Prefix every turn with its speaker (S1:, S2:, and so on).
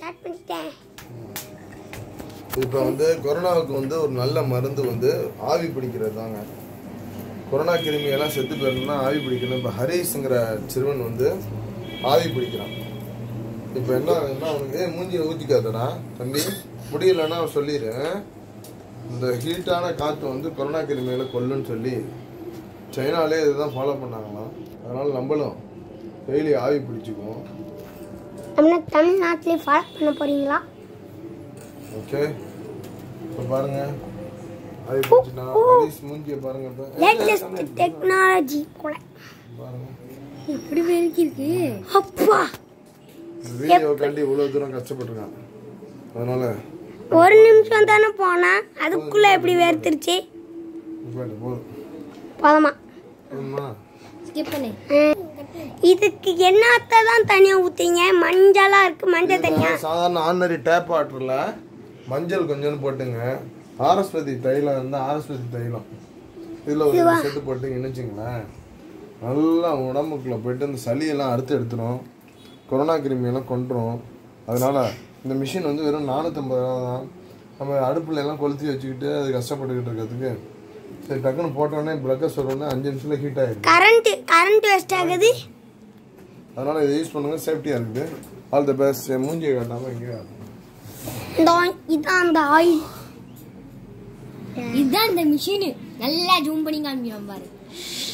S1: start பண்ணிட்டேன்
S2: இப்போ வந்து கொரோனாவுக்கு வந்து ஒரு நல்ல மருந்து வந்து ஆவி பிடிக்கிறது தாங்க கொரோனா கிருமியெல்லாம் செத்து போயிடணும்னா ஆவி பிடிக்கணும் இப்போ ஹரீஸுங்கிற சிறுவன் வந்து ஆவி பிடிக்கிறான் இப்போ என்ன என்ன அவனுக்கு ஏ மூஞ்சியை ஊற்றிக்காதடா தம்பி முடியலன்னா அவன் சொல்லிடு இந்த ஹீட்டான காற்று வந்து கொரோனா கிருமிகளை கொல்லுன்னு சொல்லி சைனாலே இதுதான் ஃபாலோ பண்ணாங்களாம் அதனால் நம்மளும் டெய்லி ஆவி பிடிச்சிக்குவோம்
S1: நம்ம தமிழ்நாட்டிலே ஃபாலோ பண்ண போறீங்களா
S2: ஓகே இப்போ பாருங்க ஆவி பிடிச்சினா ஹரீஸ் மூஞ்சியை பாருங்க இப்போ
S1: லேட்டஸ்ட் டெக்னாலஜி கூட
S2: பாருங்க
S1: எப்படி இருக்கு அப்பா
S2: வீடியோ கண்டி இவ்வளோ தூரம் கஷ்டப்பட்டுருக்கான் அதனால
S1: ஒரு நிமிஷம் தானே போனா அதுக்குள்ள எப்படி வேர்த்துருச்சு
S2: போயிட்டு போதும்
S1: போதமா
S2: போதுமா
S1: இதுக்கு என்னத்தை தான் தனியா ஊத்தீங்க மஞ்சளா இருக்கு மஞ்சள் தனியா
S2: சாதாரண ஆர்டினரி டேப் வாட்டரில் மஞ்சள் கொஞ்சோண்டு போட்டுங்க ஆரஸ்பதி தைலம் இருந்தால் ஆரஸ்பதி தைலம் இதில் ஒரு ரெண்டு செட்டு போட்டு இணைச்சிங்களேன் நல்லா உடம்புக்குள்ளே போயிட்டு இந்த சளியெல்லாம் அறுத்து எடுத்துரும் கொரோனா கிருமியெல்லாம் கொண்டுரும் அதனால இந்த மிஷின் வந்து வெறும் நானூற்றம்பது ரூபா தான் நம்ம அடுப்புல எல்லாம் கொளுத்தி வச்சுக்கிட்டு அது கஷ்டப்பட்டுக்கிட்டு இருக்கிறதுக்கு சரி டக்குன்னு போட்டோடனே பிளக்கர் சொல்கிறோன்னே அஞ்சு நிமிஷத்தில் ஹீட் ஆயிடும்
S1: கரண்ட் கரண்ட் வேஸ்ட் ஆகுது
S2: அதனால இதை யூஸ் பண்ணுங்க சேஃப்டியாக இருக்குது ஆல் த பெஸ்ட் மூஞ்சியை காட்டாமல் எங்கேயும்
S1: இந்த இதான் அந்த ஆயில்
S3: இதுதான் இந்த மிஷின் நல்லா ஜூம் பண்ணி காமிக்கலாம் பாரு